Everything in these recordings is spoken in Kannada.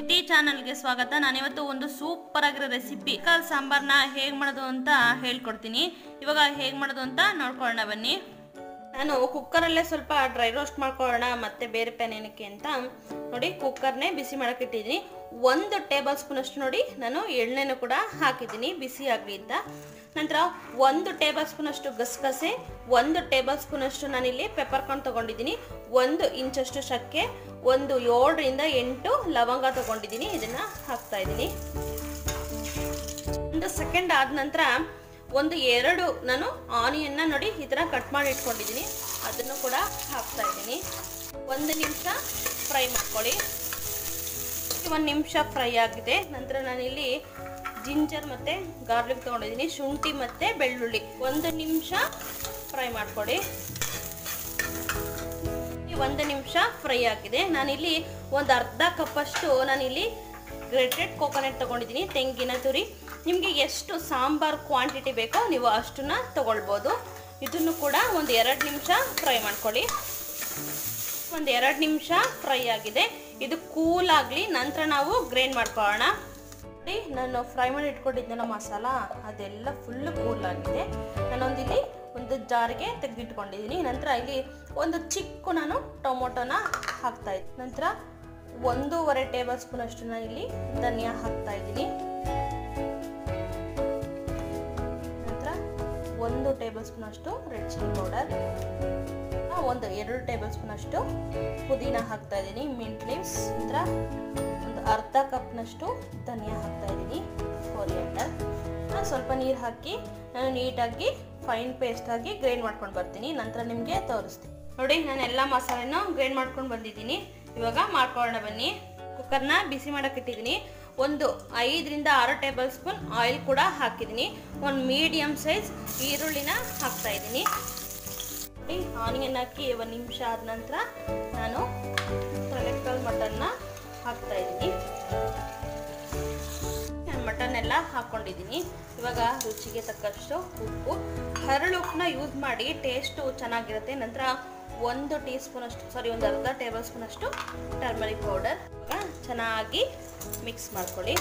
ಟೀ ಚಾನಲ್ಗೆ ಸ್ವಾಗತ ನಾನಿವತ್ತು ಒಂದು ಸೂಪರ್ ಆಗಿರೋ ರೆಸಿಪಿ ಕಾಲ್ ಸಾಂಬಾರ್ನ ಹೇಗೆ ಮಾಡೋದು ಅಂತ ಹೇಳ್ಕೊಡ್ತೀನಿ ಇವಾಗ ಹೇಗೆ ಮಾಡೋದು ಅಂತ ನೋಡ್ಕೊಳ್ಳೋಣ ಬನ್ನಿ ನಾನು ಕುಕ್ಕರಲ್ಲೇ ಸ್ವಲ್ಪ ಡ್ರೈ ರೋಸ್ಟ್ ಮಾಡ್ಕೊಳ್ಳೋಣ ಮತ್ತೆ ಬೇರೆ ಪ್ಯಾನ್ ಏನಕ್ಕೆ ಅಂತ ನೋಡಿ ಕುಕ್ಕರ್ನೇ ಬಿಸಿ ಮಾಡಕ್ಕೆ ಇಟ್ಟಿದ್ದೀನಿ ಒಂದು ಟೇಬಲ್ ಸ್ಪೂನ್ ಅಷ್ಟು ನೋಡಿ ನಾನು ಎಣ್ಣೆನೂ ಕೂಡ ಹಾಕಿದ್ದೀನಿ ಬಿಸಿ ಆಗಲಿ ಅಂತ ನಂತರ ಒಂದು ಟೇಬಲ್ ಸ್ಪೂನ್ ಅಷ್ಟು ಗಸಗಸೆ ಒಂದು ಟೇಬಲ್ ಸ್ಪೂನ್ ಅಷ್ಟು ನಾನಿಲ್ಲಿ ಪೆಪ್ಪರ್ ಕಾರ್ನ್ ತೊಗೊಂಡಿದ್ದೀನಿ ಒಂದು ಇಂಚಷ್ಟು ಚಕ್ಕೆ ಒಂದು ಏಳರಿಂದ ಎಂಟು ಲವಂಗ ತೊಗೊಂಡಿದ್ದೀನಿ ಇದನ್ನು ಹಾಕ್ತಾ ಇದ್ದೀನಿ ಒಂದು ಸೆಕೆಂಡ್ ಆದ ನಂತರ ಒಂದು ಎರಡು ನಾನು ಆನಿಯನ್ನ ನೋಡಿ ಈ ಥರ ಕಟ್ ಮಾಡಿ ಇಟ್ಕೊಂಡಿದ್ದೀನಿ ಅದನ್ನು ಕೂಡ ಹಾಕ್ತಾ ಇದ್ದೀನಿ ಒಂದು ನಿಮಿಷ ಫ್ರೈ ಮಾಡ್ಕೊಳ್ಳಿ ಒಂದು ನಿಮಿಷ ಫ್ರೈ ಆಗಿದೆ ನಂತರ ನಾನಿಲ್ಲಿ ಜಿಂಜರ್ ಮತ್ತು ಗಾರ್ಲಿಕ್ ತೊಗೊಂಡಿದ್ದೀನಿ ಶುಂಠಿ ಮತ್ತು ಬೆಳ್ಳುಳ್ಳಿ ಒಂದು ನಿಮಿಷ ಫ್ರೈ ಮಾಡ್ಕೊಳ್ಳಿ ಒಂದು ನಿಮಿಷ ಫ್ರೈ ಆಗಿದೆ ನಾನಿಲ್ಲಿ ಒಂದು ಅರ್ಧ ಕಪ್ಪಷ್ಟು ನಾನಿಲ್ಲಿ ಗ್ರೇಟೆಡ್ ಕೋಕೋನಟ್ ತೊಗೊಂಡಿದ್ದೀನಿ ತೆಂಗಿನ ತುರಿ ನಿಮಗೆ ಎಷ್ಟು ಸಾಂಬಾರ್ ಕ್ವಾಂಟಿಟಿ ಬೇಕೋ ನೀವು ಅಷ್ಟನ್ನ ತೊಗೊಳ್ಬೋದು ಇದನ್ನು ಕೂಡ ಒಂದು ಎರಡು ನಿಮಿಷ ಫ್ರೈ ಮಾಡ್ಕೊಳ್ಳಿ ಒಂದು ಎರಡು ನಿಮಿಷ ಫ್ರೈ ಆಗಿದೆ ಇದು ಕೂಲ್ ಆಗಲಿ ನಂತರ ನಾವು ಗ್ರೈಂಡ್ ಮಾಡ್ಕೊಳ್ಳೋಣ ನೋಡಿ ನಾನು ಫ್ರೈ ಮಾಡಿ ಇಟ್ಕೊಂಡಿದ್ನಲ್ಲ ಮಸಾಲ ಅದೆಲ್ಲ ಫುಲ್ ಕೂಲ್ ಆಗಿದೆ ನಾನೊಂದಿಲ್ಲಿ ಒಂದು ಜಾರಿಗೆ ತೆಗೆದಿಟ್ಕೊಂಡಿದ್ದೀನಿ ನಂತರ ಇಲ್ಲಿ ಒಂದು ಚಿಕ್ಕ ನಾನು ಟೊಮೊಟೊನ ಹಾಕ್ತಾ ಇದ್ದೀನಿ ನಂತರ ಒಂದೂವರೆ ಟೇಬಲ್ ಸ್ಪೂನ್ ಅಷ್ಟು ನಾನು ಇಲ್ಲಿ ಧನಿಯಾ ಹಾಕ್ತಾ ಇದ್ದೀನಿ ನಂತರ ಒಂದು ಟೇಬಲ್ ಸ್ಪೂನ್ ಅಷ್ಟು ರೆಡ್ ಚಿಲ್ಲಿ ಪೌಡರ್ ಒಂದು ಎರಡು ಟೇಬಲ್ ಸ್ಪೂನ್ ಅಷ್ಟು ಪುದೀನ ಹಾಕ್ತಾ ಇದ್ದೀನಿ ಮಿಂಟ್ ಲೀವ್ಸ್ ನಂತರ ಒಂದು ಅರ್ಧ ಕಪ್ನಷ್ಟು ಧನಿಯಾ ಹಾಕ್ತಾ ಇದ್ದೀನಿ ಕೊರಿಯಂಡರ್ ಸ್ವಲ್ಪ ನೀರು ಹಾಕಿ ನಾನು ನೀಟಾಗಿ ಫೈನ್ ಪೇಸ್ಟ್ ಆಗಿ ಗ್ರೈಂಡ್ ಮಾಡ್ಕೊಂಡು ಬರ್ತೀನಿ ನಂತರ ನಿಮಗೆ ತೋರಿಸ್ತೀನಿ ನೋಡಿ ನಾನು ಎಲ್ಲ ಮಸಾಲೆನೂ ಗ್ರೈಂಡ್ ಮಾಡ್ಕೊಂಡು ಬಂದಿದ್ದೀನಿ ಇವಾಗ ಮಾಡ್ಕೊಳ್ಳೋಣ ಬನ್ನಿ ಕುಕ್ಕರ್ನ ಬಿಸಿ ಮಾಡಕ್ಕೆ ಇಟ್ಟಿದ್ದೀನಿ ಒಂದು ಐದರಿಂದ ಆರು ಟೇಬಲ್ ಸ್ಪೂನ್ ಆಯಿಲ್ ಕೂಡ ಹಾಕಿದ್ದೀನಿ ಒಂದು ಮೀಡಿಯಮ್ ಸೈಜ್ ಈರುಳ್ಳಿನ ಹಾಕ್ತಾ ಇದ್ದೀನಿ ನೋಡಿ ಆನಿಯನ್ ಹಾಕಿ ಒಂದು ನಿಮಿಷ ಆದ ನಂತರ ನಾನು ತಲೆಕಲ್ ಮಟನ್ನ ಹಾಕ್ತಾ ಇದ್ದೀನಿ ಮಟನ್ ಎಲ್ಲ ಹಾಕ್ಕೊಂಡಿದ್ದೀನಿ ಇವಾಗ ರುಚಿಗೆ ತಕ್ಕಷ್ಟು ಉಪ್ಪು ಹರಳು ಉಪ್ಪನ್ನ ಯೂಸ್ ಮಾಡಿ ಟೇಸ್ಟು ಚೆನ್ನಾಗಿರುತ್ತೆ ನಂತರ ಒಂದು ಟೀ ಸ್ಪೂನ್ ಅಷ್ಟು ಸಾರಿ ಒಂದು ಅರ್ಧ ಟೇಬಲ್ ಸ್ಪೂನ್ ಅಷ್ಟು ಟರ್ಮರಿಕ್ ಪೌಡರ್ ಇವಾಗ ಚೆನ್ನಾಗಿ ಮಿಕ್ಸ್ ಮಾಡ್ಕೊಳ್ಳಿ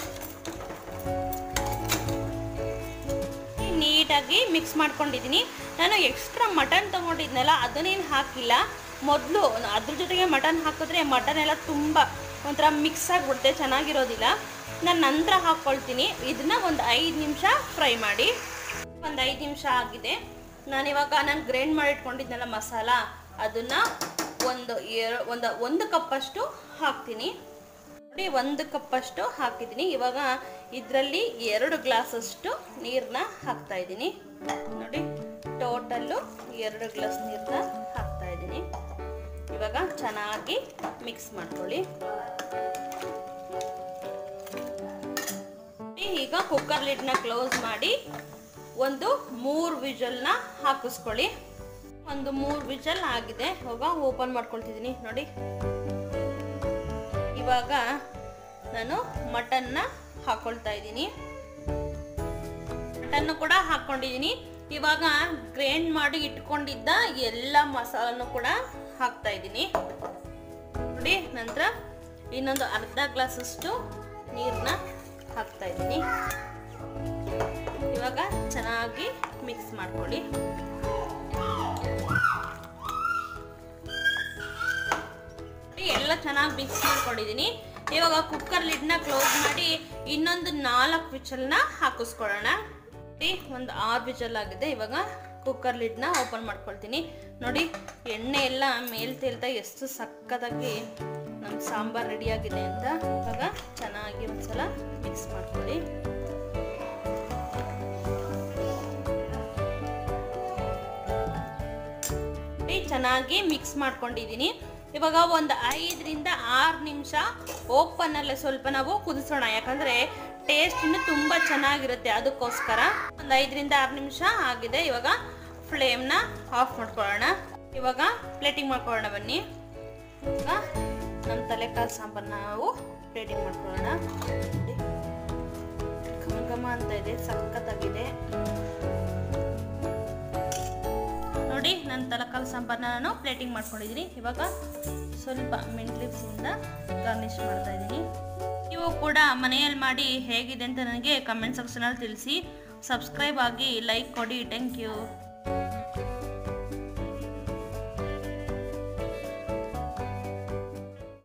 ನೀಟಾಗಿ ಮಿಕ್ಸ್ ಮಾಡ್ಕೊಂಡಿದ್ದೀನಿ ನಾನು ಎಕ್ಸ್ಟ್ರಾ ಮಟನ್ ತೊಗೊಂಡಿದ್ನಲ್ಲ ಅದನ್ನೇನು ಹಾಕಿಲ್ಲ ಮೊದಲು ಅದ್ರ ಜೊತೆಗೆ ಮಟನ್ ಹಾಕಿದ್ರೆ ಮಟನ್ ಎಲ್ಲ ತುಂಬ ಒಂಥರ ಮಿಕ್ಸ್ ಆಗಿಬಿಡುತ್ತೆ ಚೆನ್ನಾಗಿರೋದಿಲ್ಲ ನಾನು ನಂತರ ಹಾಕ್ಕೊಳ್ತೀನಿ ಇದನ್ನ ಒಂದು ಐದು ನಿಮಿಷ ಫ್ರೈ ಮಾಡಿ ಒಂದು ಐದು ನಿಮಿಷ ಆಗಿದೆ ನಾನಿವಾಗ ನಾನು ಗ್ರೈಂಡ್ ಮಾಡಿ ಇಟ್ಕೊಂಡಿದ್ನಲ್ಲ ಮಸಾಲ ಅದನ್ನು ಒಂದು ಎರ- ಒಂದು ಒಂದು ಕಪ್ಪಷ್ಟು ಹಾಕ್ತೀನಿ ನೋಡಿ ಒಂದು ಕಪ್ಪಷ್ಟು ಹಾಕಿದ್ದೀನಿ ಇವಾಗ ಇದರಲ್ಲಿ ಎರಡು ಗ್ಲಾಸಷ್ಟು ನೀರನ್ನ ಹಾಕ್ತಾ ಇದ್ದೀನಿ ನೋಡಿ ಟೋಟಲ್ಲು ಎರಡು ಗ್ಲಾಸ್ ನೀರನ್ನ ಹಾಕ್ತಾ ಇದ್ದೀನಿ ಇವಾಗ ಚೆನ್ನಾಗಿ ಮಿಕ್ಸ್ ಮಾಡ್ಕೊಳ್ಳಿ ಈಗ ಕುಕ್ಕರ್ ಲಿಡ್ನ ಕ್ಲೋಸ್ ಮಾಡಿ ಒಂದು ಮೂರು ವಿಜಲ್ನ ಹಾಕಿಸ್ಕೊಳ್ಳಿ ಒಂದು ಮೂರು ವಿಜಲ್ ಆಗಿದೆ ಇವಾಗ ಓಪನ್ ಮಾಡ್ಕೊಳ್ತಿದ್ದೀನಿ ನೋಡಿ ಇವಾಗ ನಾನು ಮಟನ್ನ ಹಾಕೊಳ್ತಾ ಇದ್ದೀನಿ ಮಟನ್ನು ಕೂಡ ಹಾಕೊಂಡಿದ್ದೀನಿ ಇವಾಗ ಗ್ರೈಂಡ್ ಮಾಡಿ ಇಟ್ಕೊಂಡಿದ್ದ ಎಲ್ಲ ಮಸಾಲನ್ನು ಕೂಡ ಹಾಕ್ತಾ ಇದ್ದೀನಿ ನೋಡಿ ನಂತರ ಇನ್ನೊಂದು ಅರ್ಧ ಗ್ಲಾಸಷ್ಟು ನೀರನ್ನ ಹಾಕ್ತಾ ಇದ್ದೀನಿ ಇವಾಗ ಚೆನ್ನಾಗಿ ಮಿಕ್ಸ್ ಮಾಡ್ಕೊಳ್ಳಿ ಎಲ್ಲ ಚೆನ್ನಾಗಿ ಮಿಕ್ಸ್ ಮಾಡ್ಕೊಂಡಿದ್ದೀನಿ ಇವಾಗ ಕುಕ್ಕರ್ ಲಿಡ್ನ ಕ್ಲೋಸ್ ಮಾಡಿ ಇನ್ನೊಂದು ನಾಲ್ಕು ವಿಚಲ್ನ ಹಾಕಿಸ್ಕೊಳ್ಳೋಣ ನೋಡಿ ಒಂದು ಆರು ವಿಚಲ್ ಆಗಿದೆ ಇವಾಗ ಕುಕ್ಕರ್ ಲಿಡ್ನ ಓಪನ್ ಮಾಡ್ಕೊಳ್ತೀನಿ ನೋಡಿ ಎಣ್ಣೆ ಎಲ್ಲ ಮೇಲ್ ತೇಲ್ತಾ ಎಷ್ಟು ಸಕ್ಕತ್ತಾಗಿ ನಮ್ಮ ಸಾಂಬಾರ್ ರೆಡಿಯಾಗಿದೆ ಅಂತ ಇವಾಗ ಚೆನ್ನಾಗಿ ಒಂದ್ಸಲ ಮಿಕ್ಸ್ ಮಾಡ್ಕೊಳ್ಳಿ ನೋಡಿ, ಚೆನ್ನಾಗಿ ಮಿಕ್ಸ್ ಮಾಡ್ಕೊಂಡಿದ್ದೀನಿ ಇವಾಗ ಒಂದು ಐದರಿಂದ ಆರು ನಿಮಿಷ ಓಪನ್ ಅಲ್ಲೇ ಸ್ವಲ್ಪ ನಾವು ಕುದಿಸೋಣ ಯಾಕಂದ್ರೆ ಟೇಸ್ಟ್ ಇನ್ನು ತುಂಬ ಚೆನ್ನಾಗಿರುತ್ತೆ ಅದಕ್ಕೋಸ್ಕರ ಒಂದು ಐದರಿಂದ ಆರು ನಿಮಿಷ ಆಗಿದೆ ಇವಾಗ ಫ್ಲೇಮ್ನ ಆಫ್ ಮಾಡ್ಕೊಳ್ಳೋಣ ಇವಾಗ ಪ್ಲೇಟಿಂಗ್ ಮಾಡ್ಕೊಳ್ಳೋಣ ಬನ್ನಿ ಇವಾಗ ನಮ್ಮ ತಲೆಕಾಲು ಸಾಂಬಾರು ನಾವು ಪ್ಲೇಟಿಂಗ್ ಮಾಡ್ಕೊಳ್ಳೋಣ ನೋಡಿ. ಘಮ ಘಮ ಅಂತ ಇದೆ ಸಖತ್ತಾಗಿದೆ ನೋಡಿ ನನ್ನ ತಲಕಾಲು ಸಾಂಬಾರನ್ನ ನಾನು ಪ್ಲೇಟಿಂಗ್ ಮಾಡ್ಕೊಂಡಿದ್ದೀನಿ ಇವಾಗ ಸ್ವಲ್ಪ ಮಿಂಟ್ ಲೀವ್ಸಿಂದ ಗಾರ್ನಿಶ್ ಮಾಡ್ತಾ ಇದ್ದೀನಿ ನೀವು ಕೂಡ ಮನೆಯಲ್ಲಿ ಮಾಡಿ ಹೇಗಿದೆ ಅಂತ ನನಗೆ ಕಮೆಂಟ್ ಸೆಕ್ಷನಲ್ಲಿ ತಿಳಿಸಿ ಸಬ್ಸ್ಕ್ರೈಬ್ ಆಗಿ ಲೈಕ್ ಕೊಡಿ ಥ್ಯಾಂಕ್ ಯು